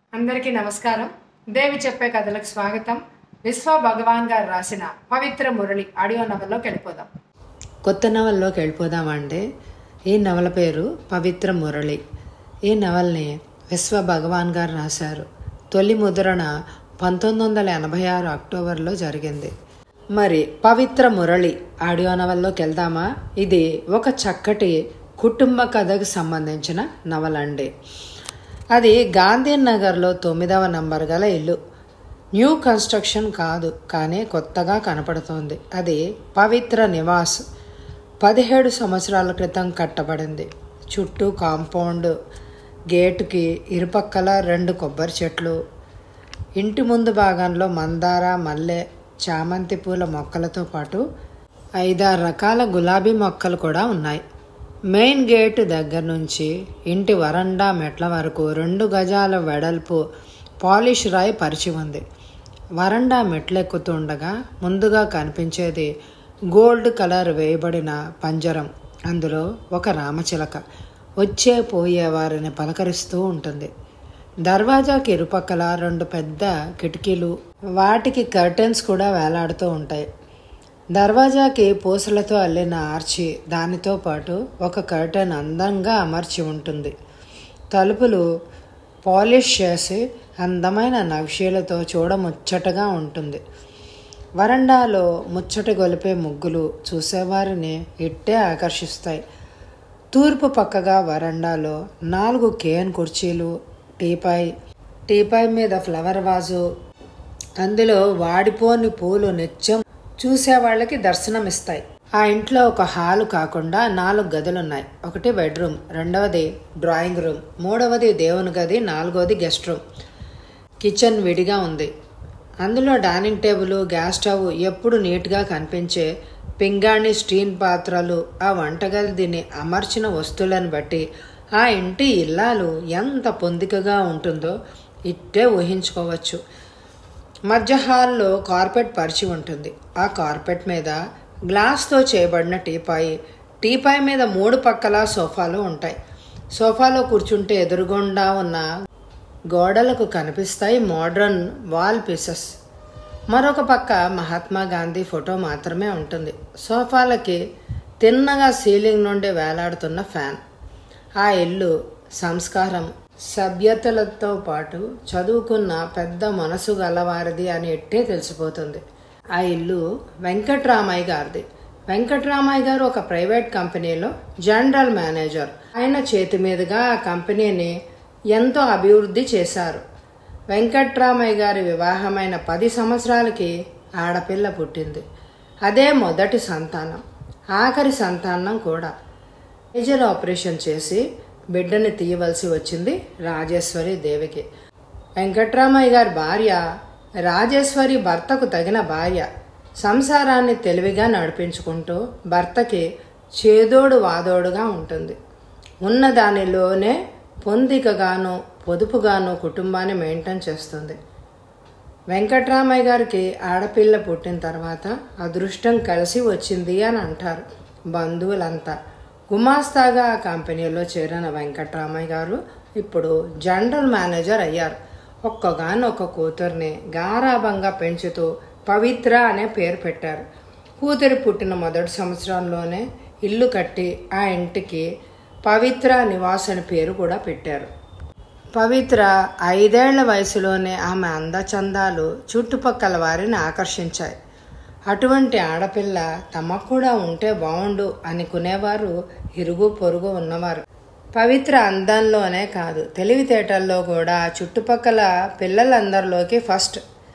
అందరికీ నమస్కారం దేవి చెప్పే కథలకు స్వాగతం విశ్వ భగవాన్ గారు రాసిన పవిత్ర మురళి ఆడియో నవల్లోకి వెళ్ళిపోదాం కొత్త నవల్లోకి వెళ్ళిపోదామండి ఈ నవల పేరు పవిత్ర మురళి ఈ నవల్ని విశ్వ భగవాన్ గారు రాశారు తొలి ముద్రణ పంతొమ్మిది వందల ఎనభై ఆరు అక్టోబర్లో జరిగింది మరి పవిత్ర మురళి ఆడియో నవల్లోకి వెళ్దామా ఇది ఒక చక్కటి కుటుంబ కథకు సంబంధించిన నవలండి అది గాంధీనగర్లో తొమ్మిదవ నంబర్ గల ఇల్లు న్యూ కన్స్ట్రక్షన్ కాదు కానీ కొత్తగా కనపడుతోంది అది పవిత్ర నివాస్ పదిహేడు సంవత్సరాల క్రితం కట్టబడింది చుట్టూ కాంపౌండ్ గేటుకి ఇరుపక్కల రెండు కొబ్బరి చెట్లు ఇంటి ముందు భాగంలో మందార మల్లె చామంతి పూల మొక్కలతో పాటు ఐదారు రకాల గులాబీ మొక్కలు కూడా ఉన్నాయి మెయిన్ గేటు దగ్గర నుంచి ఇంటి వరండా మెట్ల వరకు రెండు గజాల వెడల్పు పాలిష్ రాయి పరిచి ఉంది వరండా మెట్లెక్కుతుండగా ముందుగా కనిపించేది గోల్డ్ కలర్ వేయబడిన పంజరం అందులో ఒక రామచిలక వచ్చే పోయే వారిని పలకరిస్తూ ఉంటుంది దర్వాజాకి ఇరుపక్కల రెండు పెద్ద కిటికీలు వాటికి కర్టెన్స్ కూడా వేలాడుతూ ఉంటాయి దర్వాజాకి పూసలతో అల్లిన ఆర్చి దానితో పాటు ఒక కర్టెన్ అందంగా అమర్చి ఉంటుంది తలుపులు పాలిష్ చేసి అందమైన నక్షీలతో చూడముచ్చటగా ఉంటుంది వరండాలో ముచ్చట గొలిపే ముగ్గులు చూసేవారిని ఇట్టే ఆకర్షిస్తాయి తూర్పు పక్కగా వరండాలో నాలుగు కేన్ కుర్చీలు టీపాయ్ టీపాయ్ మీద ఫ్లవర్ వాజు అందులో వాడిపోని పూలు నిత్యం చూసే వాళ్ళకి దర్శనమిస్తాయి ఆ ఇంట్లో ఒక హాలు కాకుండా నాలుగు గదులున్నాయి ఒకటి బెడ్రూమ్ రెండవది డ్రాయింగ్ రూమ్ మూడవది దేవుని గది నాలుగవది గెస్ట్ రూమ్ కిచెన్ విడిగా ఉంది అందులో డైనింగ్ టేబుల్ గ్యాస్ స్టవ్ ఎప్పుడు నీట్గా కనిపించే పింగాణి స్టీన్ పాత్రలు ఆ వంటగదిని అమర్చిన వస్తువులను బట్టి ఆ ఇంటి ఇల్లాలు ఎంత పొందికగా ఉంటుందో ఇట్టే ఊహించుకోవచ్చు మధ్య హాల్లో కార్పెట్ పరిచి ఉంటుంది ఆ కార్పెట్ మీద గ్లాస్తో చేయబడిన టీపాయి టీపాయ్ మీద మూడు పక్కల సోఫాలు ఉంటాయి సోఫాలో కూర్చుంటే ఎదురుగుండా ఉన్న గోడలకు కనిపిస్తాయి మోడ్రన్ వాల్ పీసెస్ మరొక పక్క మహాత్మా గాంధీ ఫోటో మాత్రమే ఉంటుంది సోఫాలకి తిన్నగా సీలింగ్ నుండి వేలాడుతున్న ఫ్యాన్ ఆ ఇల్లు సంస్కారం సభ్యతలతో పాటు చదువుకున్న పెద్ద మనసు గలవారిది అని ఎట్టే తెలిసిపోతుంది ఆ ఇల్లు వెంకట్రామయ్య గారిది వెంకట్రామయ్య గారు ఒక ప్రైవేట్ కంపెనీలో జనరల్ మేనేజర్ ఆయన చేతి మీదుగా ఆ కంపెనీని ఎంతో అభివృద్ధి చేశారు వెంకట్రామయ్య గారి వివాహమైన పది సంవత్సరాలకి ఆడపిల్ల పుట్టింది అదే మొదటి సంతానం ఆఖరి సంతానం కూడా మేజర్ ఆపరేషన్ చేసి బిడ్డని తీయవలసి వచ్చింది రాజేశ్వరి దేవికి వెంకట్రామయ్య గారి భార్య రాజేశ్వరి భర్తకు తగిన భార్య సంసారాన్ని తెలివిగా నడిపించుకుంటూ భర్తకి చేదోడు వాదోడుగా ఉంటుంది ఉన్న దానిలోనే పొందికగాను పొదుపుగాను కుటుంబాన్ని మెయింటైన్ చేస్తుంది వెంకట్రామయ్య గారికి ఆడపిల్ల పుట్టిన తర్వాత అదృష్టం కలిసి వచ్చింది అని అంటారు బంధువులంతా గుమాస్తాగా ఆ కంపెనీలో చేరిన వెంకట్రామయ్య గారు ఇప్పుడు జనరల్ మేనేజర్ అయ్యారు ఒక్కగానొక్క కూతుర్ని గారాభంగా పెంచుతూ పవిత్ర అనే పేరు పెట్టారు కూతురి పుట్టిన మొదటి సంవత్సరంలోనే ఇల్లు కట్టి ఆ ఇంటికి పవిత్ర నివాస్ అని పేరు కూడా పెట్టారు పవిత్ర ఐదేళ్ల వయసులోనే ఆమె అందచందాలు చుట్టుపక్కల వారిని ఆకర్షించాయి అటువంటి ఆడపిల్ల తమకు కూడా ఉంటే బాగుండు అనుకునేవారు ఇరుగు పొరుగు ఉన్నవారు పవిత్ర అందంలోనే కాదు తెలివితేటల్లో కూడా చుట్టుపక్కల పిల్లలందరిలోకి ఫస్ట్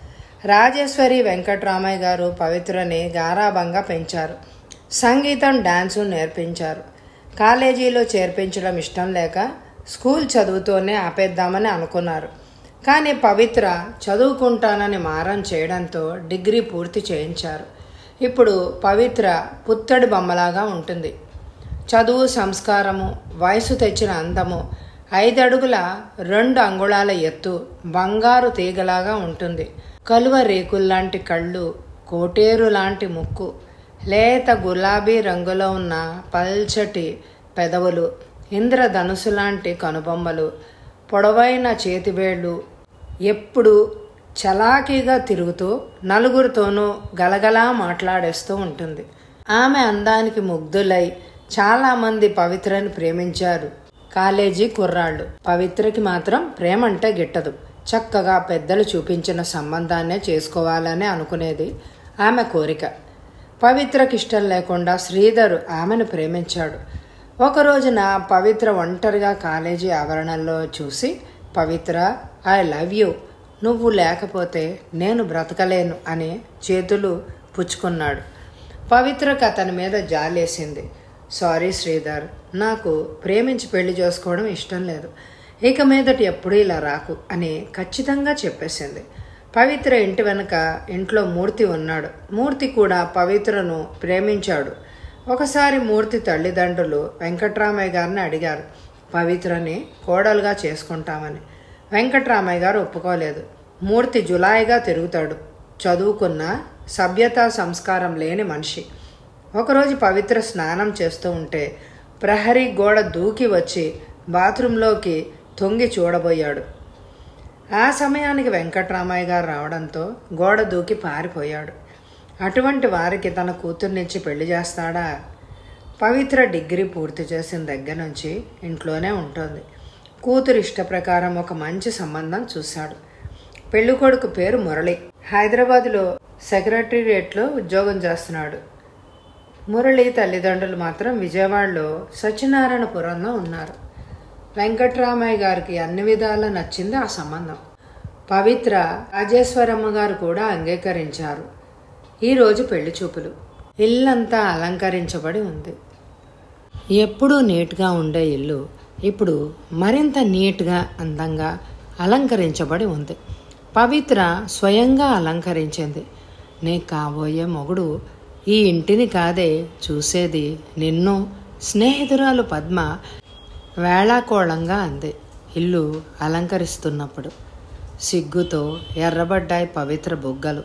రాజేశ్వరి వెంకట్రామయ్య గారు పవిత్రని గారాభంగా పెంచారు సంగీతం డాన్సు నేర్పించారు కాలేజీలో చేర్పించడం ఇష్టం లేక స్కూల్ చదువుతోనే ఆపేద్దామని అనుకున్నారు కానీ పవిత్ర చదువుకుంటానని మారం చేయడంతో డిగ్రీ పూర్తి చేయించారు ఇప్పుడు పవిత్ర పుత్తడి బొమ్మలాగా ఉంటుంది చదువు సంస్కారము వయసు తెచ్చిన అందము ఐదడుగుల రెండు అంగుళాల ఎత్తు బంగారు తీగలాగా ఉంటుంది కలువ రేకుల్లాంటి కళ్ళు కోటేరు లాంటి ముక్కు లేత గులాబీ రంగులో ఉన్న పల్చటి పెదవులు ఇంద్రధనుసు లాంటి కనుబొమ్మలు పొడవైన చేతివేళ్లు ఎప్పుడు చలాకీగా తిరుగుతూ నలుగురితోనూ గలగలా మాట్లాడేస్తూ ఉంటుంది ఆమె అందానికి ముగ్ధులై చాలామంది పవిత్రని ప్రేమించారు కాలేజీ కుర్రాళ్ళు పవిత్రకి మాత్రం ప్రేమ అంటే గిట్టదు చక్కగా పెద్దలు చూపించిన సంబంధాన్నే చేసుకోవాలని అనుకునేది ఆమె కోరిక పవిత్రకి ఇష్టం లేకుండా శ్రీధర్ ఆమెను ప్రేమించాడు ఒక రోజున పవిత్ర ఒంటరిగా కాలేజీ ఆవరణలో చూసి పవిత్ర ఐ లవ్ యూ నువ్వు లేకపోతే నేను బ్రతకలేను అని చేతులు పుచ్చుకున్నాడు పవిత్రకు అతని మీద జాలేసింది సారీ శ్రీధర్ నాకు ప్రేమించి పెళ్లి చేసుకోవడం ఇష్టం లేదు ఇక మీదటి ఎప్పుడూ ఇలా రాకు అని ఖచ్చితంగా చెప్పేసింది పవిత్ర ఇంటి వెనక ఇంట్లో మూర్తి ఉన్నాడు మూర్తి కూడా పవిత్రను ప్రేమించాడు ఒకసారి మూర్తి తల్లిదండ్రులు వెంకట్రామయ్య గారిని అడిగారు పవిత్రని కోడలుగా చేసుకుంటామని వెంకట్రామయ్య గారు ఒప్పుకోలేదు మూర్తి జులాయిగా తిరుగుతాడు చదువుకున్న సభ్యత సంస్కారం లేని మనిషి ఒకరోజు పవిత్ర స్నానం చేస్తూ ఉంటే ప్రహరీ గోడ దూకి వచ్చి బాత్రూంలోకి తొంగి చూడబోయాడు ఆ సమయానికి వెంకట్రామయ్య గారు రావడంతో గోడ దూకి పారిపోయాడు అటువంటి వారికి తన కూతుర్నిచ్చి పెళ్లి చేస్తాడా పవిత్ర డిగ్రీ పూర్తి చేసిన దగ్గర నుంచి ఇంట్లోనే ఉంటుంది కూతురు ఇష్ట ప్రకారం ఒక మంచి సంబంధం చూశాడు పెళ్లి కొడుకు పేరు మురళి హైదరాబాద్లో సెక్రటేరియట్లో ఉద్యోగం చేస్తున్నాడు మురళి తల్లిదండ్రులు మాత్రం విజయవాడలో సత్యనారాయణపురంలో ఉన్నారు వెంకట్రామయ్య గారికి అన్ని విధాలా నచ్చింది ఆ సంబంధం పవిత్ర రాజేశ్వరమ్మ గారు కూడా అంగీకరించారు ఈరోజు పెళ్లి చూపులు ఇల్లంతా అలంకరించబడి ఉంది ఎప్పుడూ నీట్గా ఉండే ఇల్లు ఇప్పుడు మరింత నీట్గా అందంగా అలంకరించబడి ఉంది పవిత్ర స్వయంగా అలంకరించింది నీ కాబోయే మొగుడు ఈ ఇంటిని కాదే చూసేది నిన్ను స్నేహితురాలు పద్మ వేళాకోళంగా అంది ఇల్లు అలంకరిస్తున్నప్పుడు సిగ్గుతో ఎర్రబడ్డాయి పవిత్ర బుగ్గలు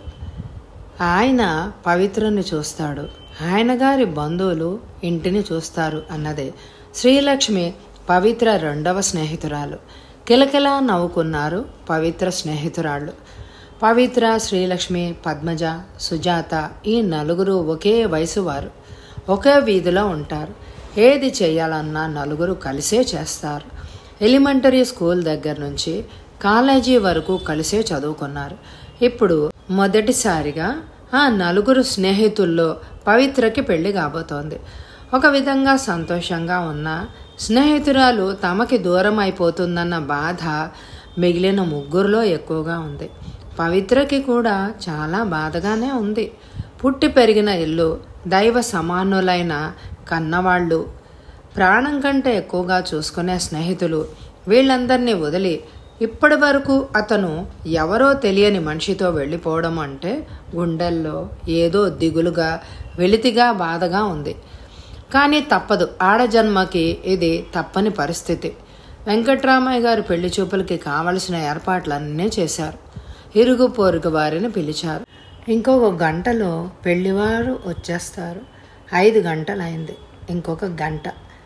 ఆయన పవిత్రని చూస్తాడు ఆయన గారి బంధువులు ఇంటిని చూస్తారు అన్నదే శ్రీలక్ష్మి పవిత్ర రెండవ స్నేహితురాలు కిలకిలా నవ్వుకున్నారు పవిత్ర స్నేహితురాళ్ళు పవిత్ర శ్రీలక్ష్మి పద్మజ సుజాత ఈ నలుగురు ఒకే వయసు వారు ఒకే వీధిలో ఉంటారు ఏది చేయాలన్నా నలుగురు కలిసే చేస్తారు ఎలిమెంటరీ స్కూల్ దగ్గర నుంచి కాలేజీ వరకు కలిసే చదువుకున్నారు ఇప్పుడు మొదటిసారిగా ఆ నలుగురు స్నేహితుల్లో పవిత్రకి పెళ్లి కాబోతోంది ఒక విధంగా సంతోషంగా ఉన్న స్నేహితురాలు తమకి దూరం అయిపోతుందన్న బాధ మిగిలిన ముగ్గురులో ఎక్కువగా ఉంది పవిత్రకి కూడా చాలా బాధగానే ఉంది పుట్టి పెరిగిన ఇల్లు దైవ సమానులైన కన్నవాళ్ళు ప్రాణం కంటే ఎక్కువగా చూసుకునే స్నేహితులు వీళ్ళందరినీ వదిలి ఇప్పటి వరకు అతను ఎవరో తెలియని మనిషితో వెళ్ళిపోవడం అంటే గుండెల్లో ఏదో దిగులుగా వెలితిగా బాధగా ఉంది కానీ తప్పదు ఆడజన్మకి ఇది తప్పని పరిస్థితి వెంకట్రామయ్య గారు పెళ్లి చూపులకి కావలసిన ఏర్పాట్లన్నీ చేశారు ఇరుగు పొరుగు వారిని పిలిచారు ఇంకొక గంటలో పెళ్లివారు వచ్చేస్తారు ఐదు గంటలైంది ఇంకొక గంట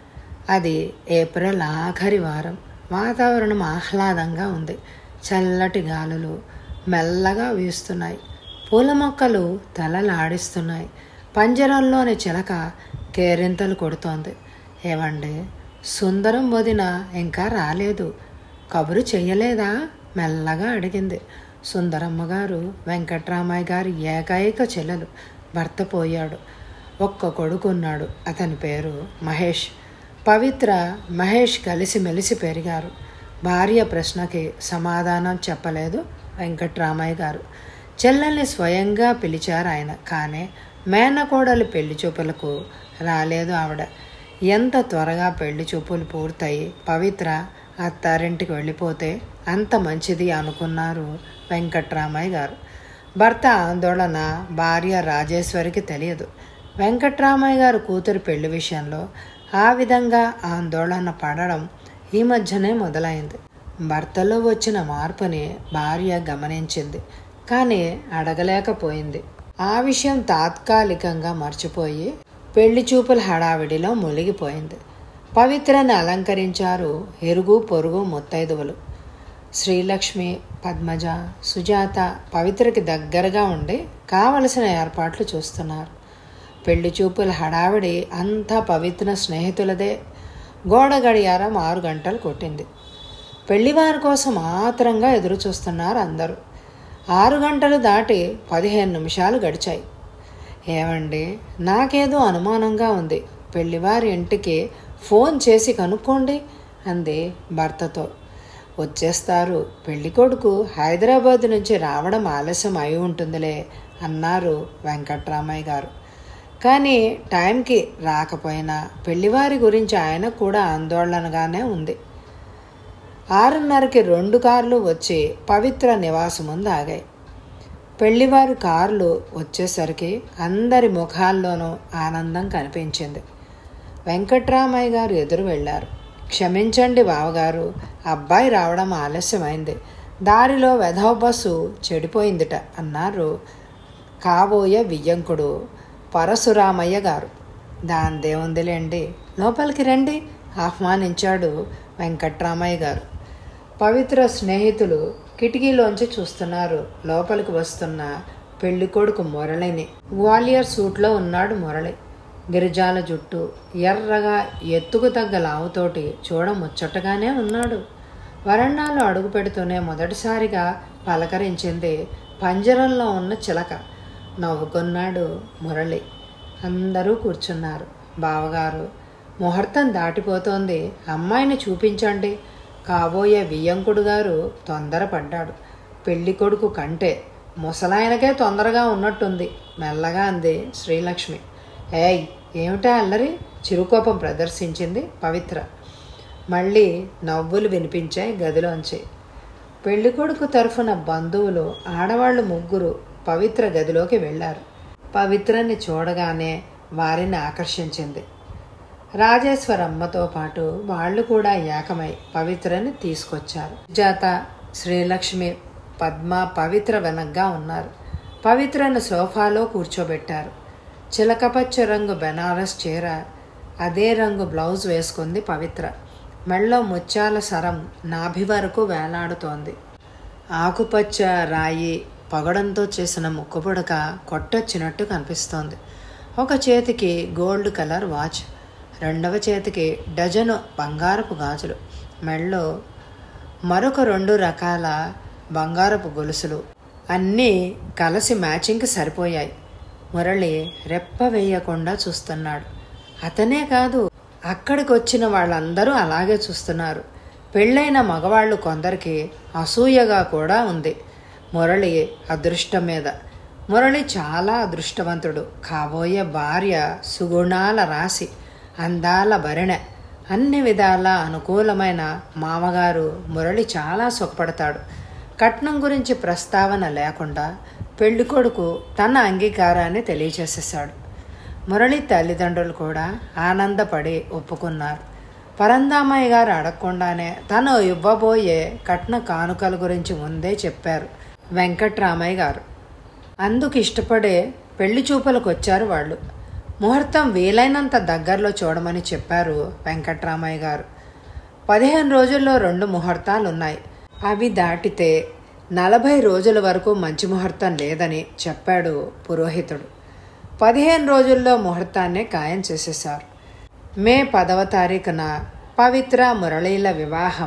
అది ఏప్రిల్ ఆఖరి వారం వాతావరణం ఆహ్లాదంగా ఉంది చల్లటి గాలులు మెల్లగా వీస్తున్నాయి పూల మొక్కలు తలలాడిస్తున్నాయి పంజరంలోని చిలక కేరింతలు కొడుతోంది ఏవండి సుందరం వదిన ఇంకా రాలేదు కబురు చెయ్యలేదా మెల్లగా అడిగింది సుందరమ్మ గారు వెంకట్రామయ్య గారి ఏకైక చెల్లెలు భర్త పోయాడు ఒక్క కొడుకున్నాడు అతని పేరు మహేష్ పవిత్ర మహేష్ కలిసి మెలిసి పెరిగారు భార్య ప్రశ్నకి సమాధానం చెప్పలేదు వెంకట్రామయ్య గారు చెల్లెల్ని స్వయంగా పిలిచారు ఆయన కానీ మేనకోడలి పెళ్లి చూపులకు రాలేదు ఆవిడ ఎంత త్వరగా పెళ్లి చూపులు పూర్తయి పవిత్ర అత్తారింటికి వెళ్ళిపోతే అంత మంచిది అనుకున్నారు వెంకట్రామయ్య గారు భర్త ఆందోళన భార్య రాజేశ్వరికి తెలియదు వెంకట్రామయ్య గారు కూతురు పెళ్లి విషయంలో ఆ విధంగా ఆందోళన పడడం ఈ మధ్యనే మొదలైంది భర్తలో వచ్చిన మార్పుని భార్య గమనించింది కానీ అడగలేకపోయింది ఆ విషయం తాత్కాలికంగా మర్చిపోయి పెళ్లి చూపుల హడావిడిలో మునిగిపోయింది పవిత్రని అలంకరించారు ఎరుగు పొరుగు ముత్తైదువులు శ్రీలక్ష్మి పద్మజ సుజాత పవిత్రకి దగ్గరగా ఉండి కావలసిన ఏర్పాట్లు చూస్తున్నారు పెళ్లి చూపుల హడావిడి అంతా పవిత్ర స్నేహితులదే గోడ గడియారం ఆరు గంటలు కొట్టింది పెళ్లివారి కోసం ఆత్రంగా ఎదురు చూస్తున్నారు అందరూ ఆరు గంటలు దాటి పదిహేను నిమిషాలు గడిచాయి ఏమండి నాకేదో అనుమానంగా ఉంది పెళ్లివారి ఇంటికి ఫోన్ చేసి కనుక్కోండి అంది భర్తతో వచ్చేస్తారు పెళ్లి కొడుకు హైదరాబాద్ నుంచి రావడం ఆలస్యం అయి ఉంటుందిలే అన్నారు వెంకట్రామయ్య గారు కానీ టైంకి రాకపోయినా పెళ్లివారి గురించి ఆయన కూడా ఆందోళనగానే ఉంది ఆరున్నరకి రెండు కార్లు వచ్చి పవిత్ర నివాసం ముందు ఆగాయి పెళ్లివారి కార్లు వచ్చేసరికి అందరి ముఖాల్లోనూ ఆనందం కనిపించింది వెంకట్రామయ్య గారు ఎదురు వెళ్ళారు క్షమించండి బావగారు అబ్బాయి రావడం ఆలస్యమైంది దారిలో వెధవ బస్సు చెడిపోయిందిట అన్నారు కాబోయే వియ్యంకుడు పరశురామయ్య గారు దాందేముందిలేండి లోపలికి రండి ఆహ్వానించాడు వెంకట్రామయ్య గారు పవిత్ర స్నేహితులు కిటికీలోంచి చూస్తున్నారు లోపలికి వస్తున్న పెళ్లి కొడుకు మురళిని గ్వాలియర్ సూట్లో ఉన్నాడు మురళి గిరిజాల జుట్టు ఎర్రగా ఎత్తుకు తగ్గ లావుతోటి చూడ ముచ్చటగానే ఉన్నాడు వరండాలో అడుగు పెడుతూనే మొదటిసారిగా పలకరించింది పంజరంలో ఉన్న చిలక నవ్వుకున్నాడు మురళి అందరూ కూర్చున్నారు బావగారు ముహూర్తం దాటిపోతోంది అమ్మాయిని చూపించండి కాబోయే వియ్యంకుడు గారు తొందరపడ్డాడు పెళ్లి కొడుకు కంటే ముసలాయనకే తొందరగా ఉన్నట్టుంది మెల్లగా అంది శ్రీలక్ష్మి ఏయ్ ఏమిటా అల్లరి చిరుకోపం ప్రదర్శించింది పవిత్ర మళ్ళీ నవ్వులు వినిపించాయి గదిలోంచి పెళ్ళికొడుకు తరఫున బంధువులు ఆడవాళ్ళు ముగ్గురు పవిత్ర గదిలోకి వెళ్ళారు పవిత్రని చూడగానే వారిని ఆకర్షించింది రాజేశ్వరమ్మతో పాటు వాళ్ళు కూడా ఏకమై పవిత్రని తీసుకొచ్చారు జాత శ్రీలక్ష్మి పద్మ పవిత్ర వెనగ్గా ఉన్నారు పవిత్రను సోఫాలో కూర్చోబెట్టారు చిలకపచ్చ రంగు బెనారస్ చీర అదే రంగు బ్లౌజ్ వేసుకుంది పవిత్ర మెళ్ళో ముత్యాల సరం నాభి వరకు వేలాడుతోంది ఆకుపచ్చ రాయి పగడంతో చేసిన ముక్కుపుడక కొట్టొచ్చినట్టు కనిపిస్తోంది ఒక చేతికి గోల్డ్ కలర్ వాచ్ రెండవ చేతికి డజను బంగారపు గాజులు మెళ్ళో మరొక రెండు రకాల బంగారపు గొలుసులు అన్నీ కలిసి మ్యాచింగ్కి సరిపోయాయి మురళి రెప్ప వేయకుండా చూస్తున్నాడు అతనే కాదు అక్కడికి వచ్చిన వాళ్ళందరూ అలాగే చూస్తున్నారు పెళ్ళైన మగవాళ్ళు కొందరికి అసూయగా కూడా ఉంది మురళి అదృష్టం మీద మురళి చాలా అదృష్టవంతుడు కాబోయే భార్య సుగుణాల రాశి అందాల భరిణె అన్ని విధాల అనుకూలమైన మామగారు మురళి చాలా సుఖపడతాడు కట్నం గురించి ప్రస్తావన లేకుండా పెళ్ళికొడుకు తన అంగీకారాన్ని తెలియచేసేశాడు మురళి తల్లిదండ్రులు కూడా ఆనందపడి ఒప్పుకున్నారు పరందామయ్య గారు అడగకుండానే తను ఇవ్వబోయే కట్న కానుకల గురించి ముందే చెప్పారు వెంకట్రామయ్య గారు అందుకు ఇష్టపడే పెళ్లి చూపులకు వచ్చారు వాళ్ళు ముహూర్తం వీలైనంత దగ్గరలో చూడమని చెప్పారు వెంకట్రామయ్య గారు పదిహేను రోజుల్లో రెండు ముహూర్తాలు ఉన్నాయి అవి దాటితే నలభై రోజుల వరకు మంచి ముహూర్తం లేదని చెప్పాడు పురోహితుడు పదిహేను రోజుల్లో ముహూర్తాన్ని ఖాయం చేసేశారు మే పదవ తారీఖున పవిత్ర మురళీల వివాహం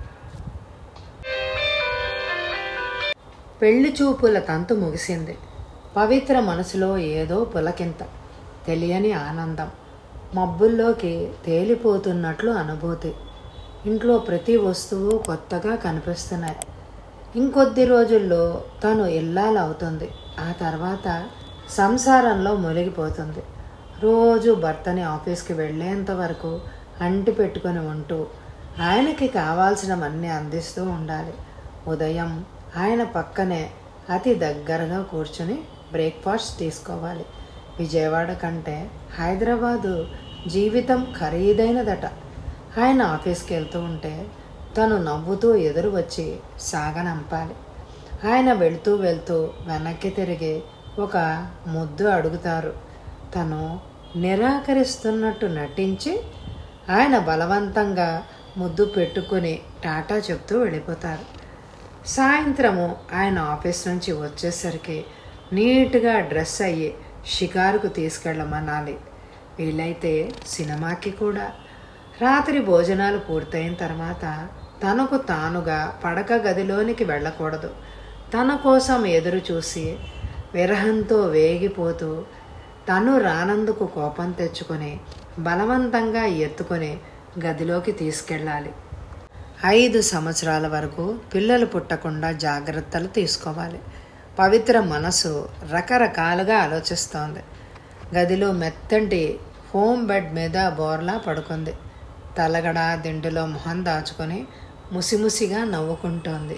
పెళ్లి చూపుల తంతు ముగిసింది పవిత్ర మనసులో ఏదో పులకింత తెలియని ఆనందం మబ్బుల్లోకి తేలిపోతున్నట్లు అనుభూతి ఇంట్లో ప్రతి వస్తువు కొత్తగా కనిపిస్తున్నాయి ఇంకొద్ది రోజుల్లో తను ఇల్లాలు అవుతుంది ఆ తర్వాత సంసారంలో మునిగిపోతుంది రోజు భర్తని ఆఫీస్కి వెళ్ళేంత వరకు అంటి పెట్టుకొని ఉంటూ ఆయనకి కావాల్సినవన్నీ అందిస్తూ ఉండాలి ఉదయం ఆయన పక్కనే అతి దగ్గరగా కూర్చుని బ్రేక్ఫాస్ట్ తీసుకోవాలి విజయవాడ కంటే హైదరాబాదు జీవితం ఖరీదైనదట ఆయన ఆఫీస్కి వెళ్తూ ఉంటే తను నవ్వుతూ ఎదురు వచ్చి సాగనంపాలి ఆయన వెళ్తూ వెళ్తూ వెనక్కి తిరిగి ఒక ముద్దు అడుగుతారు తను నిరాకరిస్తున్నట్టు నటించి ఆయన బలవంతంగా ముద్దు పెట్టుకుని టాటా చెప్తూ వెళ్ళిపోతారు సాయంత్రము ఆయన ఆఫీస్ నుంచి వచ్చేసరికి నీట్గా డ్రెస్ అయ్యి షికారుకు తీసుకెళ్ళమనాలి వీలైతే సినిమాకి కూడా రాత్రి భోజనాలు పూర్తయిన తర్వాత తనకు తానుగా పడక గదిలోనికి వెళ్ళకూడదు తన కోసం ఎదురు చూసి విరహంతో వేగిపోతూ తను రానందుకు కోపం తెచ్చుకొని బలవంతంగా ఎత్తుకొని గదిలోకి తీసుకెళ్ళాలి ఐదు సంవత్సరాల వరకు పిల్లలు పుట్టకుండా జాగ్రత్తలు తీసుకోవాలి పవిత్ర మనసు రకరకాలుగా ఆలోచిస్తోంది గదిలో మెత్తంటి హోమ్ బెడ్ మీద బోర్లా పడుకుంది తలగడ దిండులో మొహం దాచుకొని ముసిముసిగా నవ్వుకుంటోంది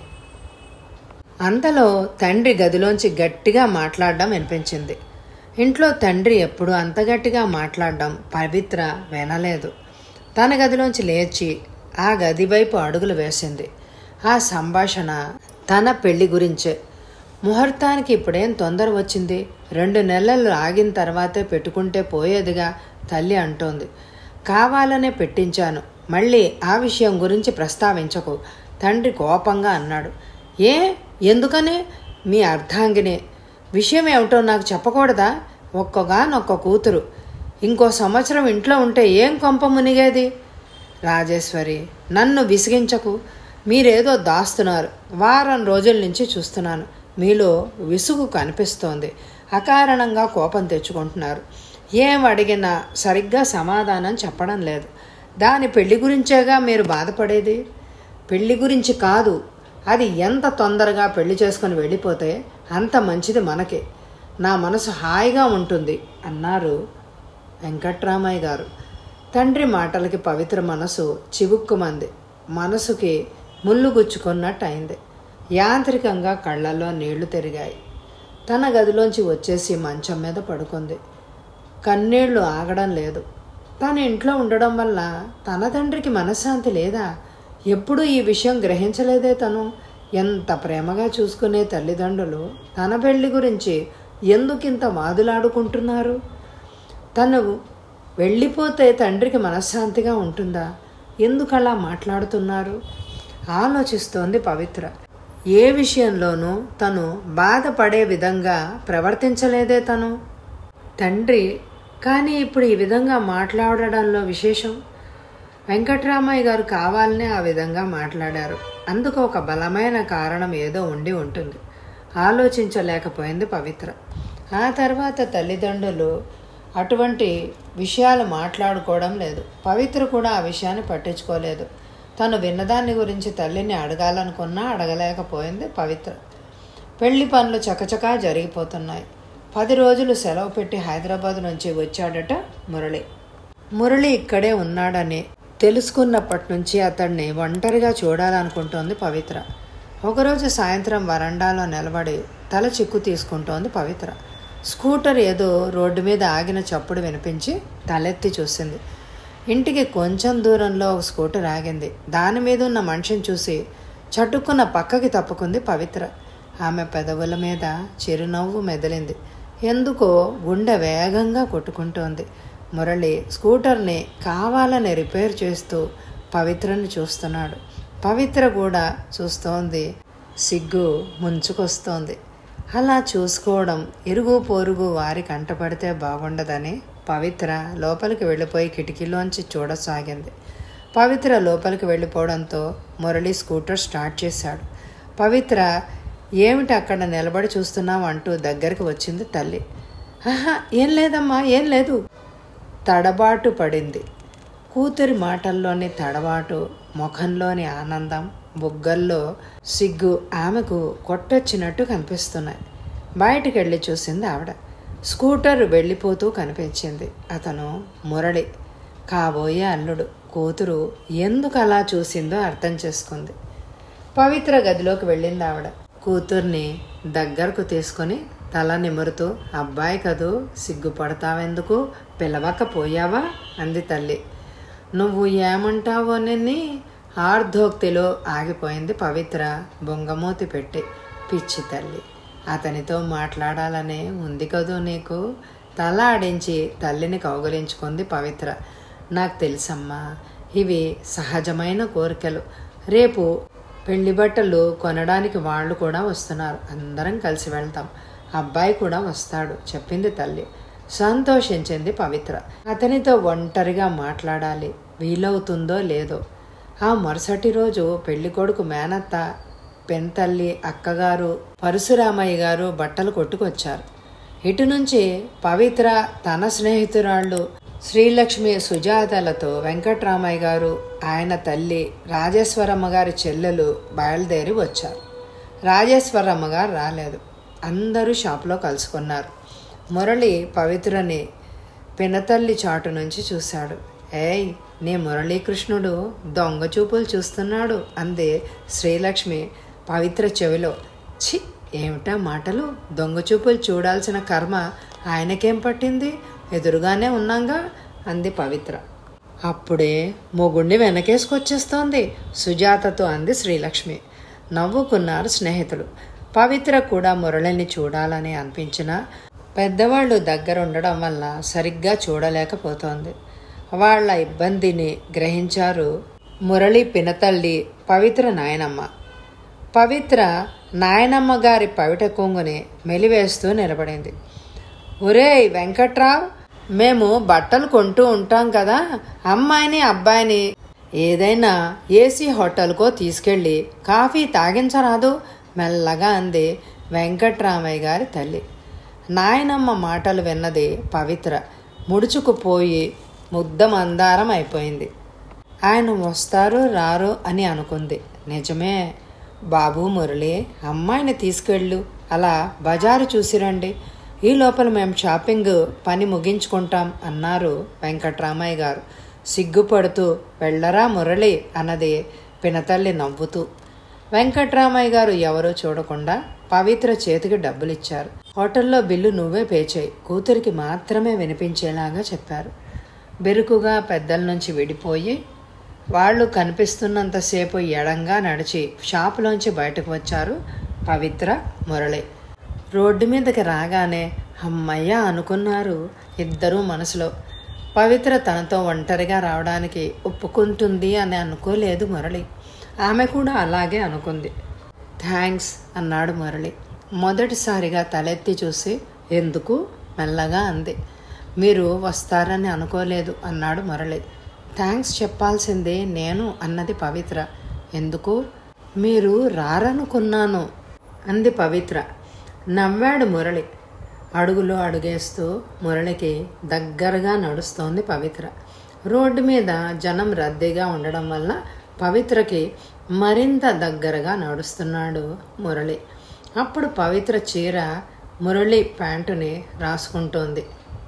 అంతలో తండ్రి గదిలోంచి గట్టిగా మాట్లాడడం వినిపించింది ఇంట్లో తండ్రి ఎప్పుడు అంత గట్టిగా మాట్లాడడం పవిత్ర వినలేదు తన గదిలోంచి లేచి ఆ గది వైపు అడుగులు వేసింది ఆ సంభాషణ తన పెళ్లి గురించే ముహూర్తానికి ఇప్పుడేం తొందర వచ్చింది రెండు నెలలు ఆగిన తర్వాతే పెట్టుకుంటే పోయేదిగా తల్లి అంటోంది కావాలనే పెట్టించాను మళ్ళీ ఆ విషయం గురించి ప్రస్తావించకు తండ్రి కోపంగా అన్నాడు ఏ ఎందుకని మీ అర్ధాంగినే విషయం ఏమిటో నాకు చెప్పకూడదా ఒక్కగానొక్క కూతురు ఇంకో సంవత్సరం ఇంట్లో ఉంటే ఏం కొంప మునిగేది రాజేశ్వరి నన్ను విసిగించకు మీరేదో దాస్తున్నారు వారం రోజుల నుంచి చూస్తున్నాను మీలో విసుగు కనిపిస్తోంది అకారణంగా కోపం తెచ్చుకుంటున్నారు ఏం అడిగినా సరిగ్గా సమాధానం చెప్పడం లేదు దాని పెళ్లి గురించేగా మీరు బాధపడేది పెళ్లి గురించి కాదు అది ఎంత తొందరగా పెళ్లి చేసుకొని వెళ్ళిపోతే అంత మంచిది మనకే నా మనసు హాయిగా ఉంటుంది అన్నారు వెంకట్రామయ్య గారు తండ్రి మాటలకి పవిత్ర మనసు చివుక్కుమంది మనసుకి ముళ్ళు గుచ్చుకున్నట్టు అయింది యాంత్రికంగా కళ్ళల్లో నీళ్లు తిరిగాయి తన గదిలోంచి వచ్చేసి మంచం మీద పడుకుంది కన్నీళ్లు ఆగడం లేదు తన ఇంట్లో ఉండడం వల్ల తన తండ్రికి మనశ్శాంతి లేదా ఎప్పుడూ ఈ విషయం గ్రహించలేదే తను ఎంత ప్రేమగా చూసుకునే తల్లిదండ్రులు తన పెళ్లి గురించి ఎందుకింత వాదులాడుకుంటున్నారు తను వెళ్ళిపోతే తండ్రికి మనశ్శాంతిగా ఉంటుందా ఎందుకు అలా మాట్లాడుతున్నారు ఆలోచిస్తోంది పవిత్ర ఏ విషయంలోనూ తను బాధపడే విధంగా ప్రవర్తించలేదే తను తండ్రి కానీ ఇప్పుడు ఈ విధంగా మాట్లాడడంలో విశేషం వెంకట్రామయ్య గారు కావాలనే ఆ విధంగా మాట్లాడారు అందుకు ఒక బలమైన కారణం ఏదో ఉండి ఉంటుంది ఆలోచించలేకపోయింది పవిత్ర ఆ తర్వాత తల్లిదండ్రులు అటువంటి విషయాలు మాట్లాడుకోవడం లేదు పవిత్ర కూడా ఆ విషయాన్ని పట్టించుకోలేదు తను విన్నదాన్ని గురించి తల్లిని అడగాలనుకున్నా అడగలేకపోయింది పవిత్ర పెళ్లి పనులు చకచకా జరిగిపోతున్నాయి పది రోజులు సెలవు పెట్టి హైదరాబాద్ నుంచి వచ్చాడట మురళి మురళి ఇక్కడే ఉన్నాడని తెలుసుకున్నప్పటి నుంచి అతన్ని ఒంటరిగా చూడాలనుకుంటోంది పవిత్ర ఒకరోజు సాయంత్రం వరండాలో నిలబడి తల చిక్కు తీసుకుంటోంది పవిత్ర స్కూటర్ ఏదో రోడ్డు మీద ఆగిన చప్పుడు వినిపించి తలెత్తి చూసింది ఇంటికి కొంచెం దూరంలో ఒక స్కూటర్ ఆగింది దాని మీద ఉన్న మనిషిని చూసి చటుక్కున పక్కకి తప్పుకుంది పవిత్ర ఆమె పెదవుల మీద చిరునవ్వు మెదిలింది ఎందుకో గుండె వేగంగా కొట్టుకుంటోంది మురళి స్కూటర్ని కావాలని రిపేర్ చేస్తూ పవిత్రని చూస్తున్నాడు పవిత్ర కూడా చూస్తోంది సిగ్గు ముంచుకొస్తోంది అలా చూసుకోవడం ఇరుగు పొరుగు వారి కంటపడితే బాగుండదని పవిత్ర లోపలికి వెళ్ళిపోయి కిటికీలోంచి చూడసాగింది పవిత్ర లోపలికి వెళ్ళిపోవడంతో మురళి స్కూటర్ స్టార్ట్ చేశాడు పవిత్ర ఏమిటి అక్కడ నిలబడి చూస్తున్నావు అంటూ దగ్గరికి వచ్చింది తల్లి ఆహా ఏం లేదమ్మా ఏం లేదు తడబాటు పడింది కూతురి మాటల్లోని తడబాటు ముఖంలోని ఆనందం బుగ్గల్లో సిగ్గు ఆమెకు కొట్టొచ్చినట్టు కనిపిస్తున్నాయి బయటికి వెళ్ళి చూసింది ఆవిడ స్కూటర్ వెళ్ళిపోతూ కనిపించింది అతను మురళి కాబోయే అల్లుడు కూతురు ఎందుకు అలా చూసిందో అర్థం చేసుకుంది పవిత్ర గదిలోకి వెళ్ళింది ఆవిడ కూతుర్ని దగ్గరకు తీసుకొని తల నిమురుతూ అబ్బాయి కదూ సిగ్గుపడతావెందుకు పిలవకపోయావా అంది తల్లి నువ్వు ఏమంటావో నిన్ని ఆర్ధోక్తిలో ఆగిపోయింది పవిత్ర బొంగమూతి పెట్టి పిచ్చి తల్లి అతనితో మాట్లాడాలనే ఉంది కదూ నీకు తల ఆడించి తల్లిని కౌగలించుకుంది పవిత్ర నాకు తెలుసమ్మా ఇవి సహజమైన కోరికలు రేపు పెళ్లి బట్టలు కొనడానికి వాళ్ళు కూడా వస్తున్నారు అందరం కలిసి వెళ్తాం అబ్బాయి కూడా వస్తాడు చెప్పింది తల్లి సంతోషించింది పవిత్ర అతనితో ఒంటరిగా మాట్లాడాలి వీలవుతుందో లేదో ఆ మరుసటి రోజు పెళ్లి కొడుకు మేనత్త పెంతల్లి అక్కగారు పరశురామయ్య గారు బట్టలు కొట్టుకొచ్చారు ఇటు నుంచి పవిత్ర తన స్నేహితురాళ్ళు శ్రీలక్ష్మి సుజాతలతో వెంకట్రామయ్య గారు ఆయన తల్లి రాజేశ్వరమ్మ గారి చెల్లెలు బయలుదేరి వచ్చారు రాజేశ్వరమ్మ గారు రాలేదు అందరూ షాపులో కలుసుకున్నారు మురళి పవిత్రని పినతల్లి చాటు నుంచి చూశాడు ఏయ్ నీ మురళీకృష్ణుడు దొంగ చూపులు చూస్తున్నాడు అంది శ్రీలక్ష్మి పవిత్ర చెవిలో ఛీ ఏమిటా మాటలు దొంగ చూపులు చూడాల్సిన కర్మ ఆయనకేం పట్టింది ఎదురుగానే ఉన్నాగా అంది పవిత్ర అప్పుడే మొగుణ్ణి వెనకేసుకొచ్చేస్తోంది సుజాతతో అంది శ్రీలక్ష్మి నవ్వుకున్నారు స్నేహితులు పవిత్ర కూడా మురళిని చూడాలని అనిపించినా పెద్దవాళ్ళు దగ్గర ఉండడం వల్ల సరిగ్గా చూడలేకపోతోంది వాళ్ళ ఇబ్బందిని గ్రహించారు మురళి పినతల్లి పవిత్ర నాయనమ్మ పవిత్ర నాయనమ్మ గారి పవిట కొంగుని మెలివేస్తూ నిలబడింది ఒరేయ్ వెంకట్రావ్ మేము బట్టలు కొంటూ ఉంటాం కదా అమ్మాయిని అబ్బాయిని ఏదైనా ఏసీ హోటల్కో తీసుకెళ్ళి కాఫీ తాగించరాదు మెల్లగా అంది వెంకట్రామయ్య గారి తల్లి నాయనమ్మ మాటలు విన్నది పవిత్ర ముడుచుకుపోయి ముద్ద మందారం అయిపోయింది ఆయన వస్తారు రారు అని అనుకుంది నిజమే బాబు మురళి అమ్మాయిని తీసుకెళ్ళు అలా బజారు చూసిరండి ఈ లోపల మేము షాపింగ్ పని ముగించుకుంటాం అన్నారు వెంకట్రామయ్య గారు సిగ్గుపడుతూ వెళ్ళరా మురళి అన్నది పినతల్లి నవ్వుతూ వెంకట్రామయ్య గారు ఎవరో చూడకుండా పవిత్ర చేతికి డబ్బులిచ్చారు హోటల్లో బిల్లు నువ్వే పే చేయి కూతురికి మాత్రమే వినిపించేలాగా చెప్పారు బెరుకుగా పెద్దల నుంచి విడిపోయి వాళ్ళు కనిపిస్తున్నంతసేపు ఎడంగా నడిచి షాపులోంచి బయటకు వచ్చారు పవిత్ర మురళి రోడ్డు మీదకి రాగానే అమ్మయ్య అనుకున్నారు ఇద్దరూ మనసులో పవిత్ర తనతో ఒంటరిగా రావడానికి ఒప్పుకుంటుంది అని అనుకోలేదు మురళి ఆమె కూడా అలాగే అనుకుంది థ్యాంక్స్ అన్నాడు మురళి మొదటిసారిగా తలెత్తి చూసి ఎందుకు మెల్లగా అంది మీరు వస్తారని అనుకోలేదు అన్నాడు మురళి థ్యాంక్స్ చెప్పాల్సిందే నేను అన్నది పవిత్ర ఎందుకు మీరు రారనుకున్నాను అంది పవిత్ర నవ్వాడు మురళి అడుగులో అడుగేస్తూ మురళికి దగ్గరగా నడుస్తోంది పవిత్ర రోడ్డు మీద జనం రద్దీగా ఉండడం వల్ల పవిత్రకి మరింత దగ్గరగా నడుస్తున్నాడు మురళి అప్పుడు పవిత్ర చీర మురళి ప్యాంటుని రాసుకుంటోంది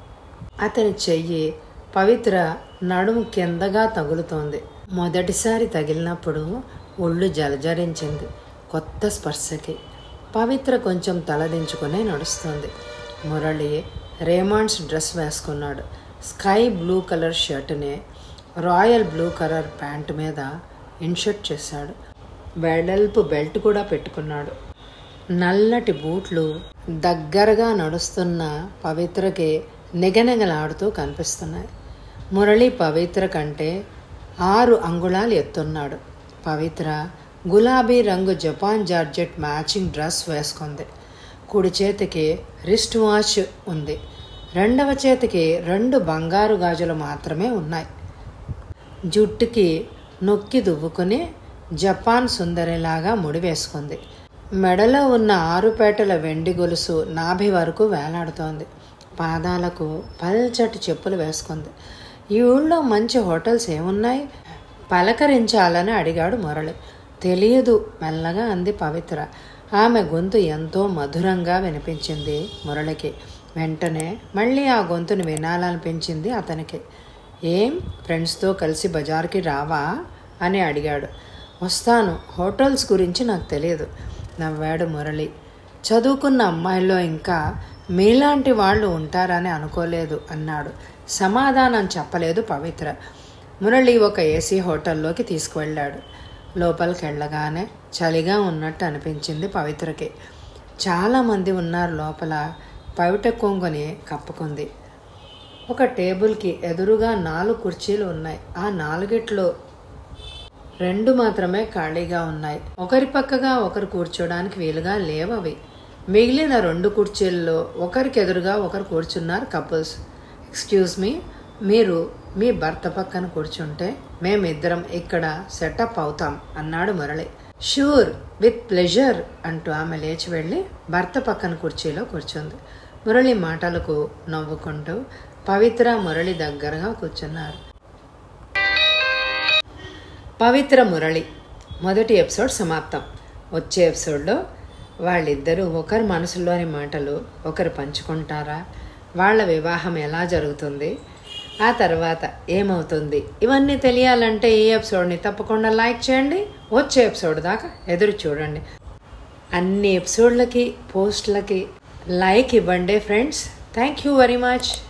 అతని చెయ్యి పవిత్ర నడుము కిందగా తగులుతోంది మొదటిసారి తగిలినప్పుడు ఒళ్ళు జలజరించింది కొత్త స్పర్శకి పవిత్ర కొంచెం తలదించుకునే నడుస్తుంది మురళి రేమాండ్స్ డ్రెస్ వేసుకున్నాడు స్కై బ్లూ కలర్ షర్ట్ని రాయల్ బ్లూ కలర్ ప్యాంట్ మీద ఇన్షర్ట్ చేశాడు వెడల్పు బెల్ట్ కూడా పెట్టుకున్నాడు నల్లటి బూట్లు దగ్గరగా నడుస్తున్న పవిత్రకి నిగనిగలాడుతూ కనిపిస్తున్నాయి మురళి పవిత్ర కంటే ఆరు అంగుళాలు ఎత్తున్నాడు పవిత్ర గులాబీ రంగు జపాన్ జార్జెట్ మ్యాచింగ్ డ్రెస్ వేసుకుంది కుడి చేతికి రిస్ట్ వాచ్ ఉంది రెండవ చేతికి రెండు బంగారు గాజులు మాత్రమే ఉన్నాయి జుట్టుకి నొక్కి దువ్వుకుని జపాన్ సుందరిలాగా ముడి వేసుకుంది మెడలో ఉన్న ఆరుపేటల వెండి గొలుసు నాభి వరకు వేలాడుతోంది పాదాలకు పల్చటి చెప్పులు వేసుకుంది ఈ ఊళ్ళో మంచి హోటల్స్ ఏమున్నాయి పలకరించాలని అడిగాడు మురళి తెలియదు మెల్లగా అంది పవిత్ర ఆమె గొంతు ఎంతో మధురంగా వినిపించింది మురళికి వెంటనే మళ్ళీ ఆ గొంతును వినాలనిపించింది అతనికి ఏం ఫ్రెండ్స్తో కలిసి బజార్కి రావా అని అడిగాడు వస్తాను హోటల్స్ గురించి నాకు తెలియదు నవ్వాడు మురళి చదువుకున్న అమ్మాయిల్లో ఇంకా మీలాంటి వాళ్ళు ఉంటారని అనుకోలేదు అన్నాడు సమాధానం చెప్పలేదు పవిత్ర మురళి ఒక ఏసీ హోటల్లోకి తీసుకువెళ్ళాడు లోపలికి వెళ్ళగానే చలిగా ఉన్నట్టు అనిపించింది పవిత్రకి చాలామంది ఉన్నారు లోపల పవిట కొంగుని కప్పుకుంది ఒక టేబుల్కి ఎదురుగా నాలుగు కుర్చీలు ఉన్నాయి ఆ నాలుగిట్లో రెండు మాత్రమే ఖాళీగా ఉన్నాయి ఒకరి పక్కగా ఒకరు కూర్చోడానికి వీలుగా లేవవి మిగిలిన రెండు కుర్చీల్లో ఒకరికి ఎదురుగా ఒకరు కూర్చున్నారు కపుల్స్ ఎక్స్క్యూజ్ మీ మీరు మీ భర్త పక్కన కూర్చుంటే మేమిద్దరం ఇక్కడ సెటప్ అవుతాం అన్నాడు మురళి షూర్ విత్ ప్లెజర్ అంటూ ఆమె లేచి వెళ్ళి భర్త పక్కన కుర్చీలో కూర్చుంది మురళి మాటలకు నవ్వుకుంటూ పవిత్ర మురళి దగ్గరగా కూర్చున్నారు పవిత్ర మురళి మొదటి ఎపిసోడ్ సమాప్తం వచ్చే ఎపిసోడ్లో వాళ్ళిద్దరూ ఒకరి మనసులోని మాటలు ఒకరు పంచుకుంటారా వాళ్ళ వివాహం ఎలా జరుగుతుంది ఆ తర్వాత ఏమవుతుంది ఇవన్నీ తెలియాలంటే ఈ ఎపిసోడ్ని తప్పకుండా లైక్ చేయండి వచ్చే ఎపిసోడ్ దాకా ఎదురు చూడండి అన్ని ఎపిసోడ్లకి పోస్ట్లకి లైక్ ఇవ్వండి friends thank you very much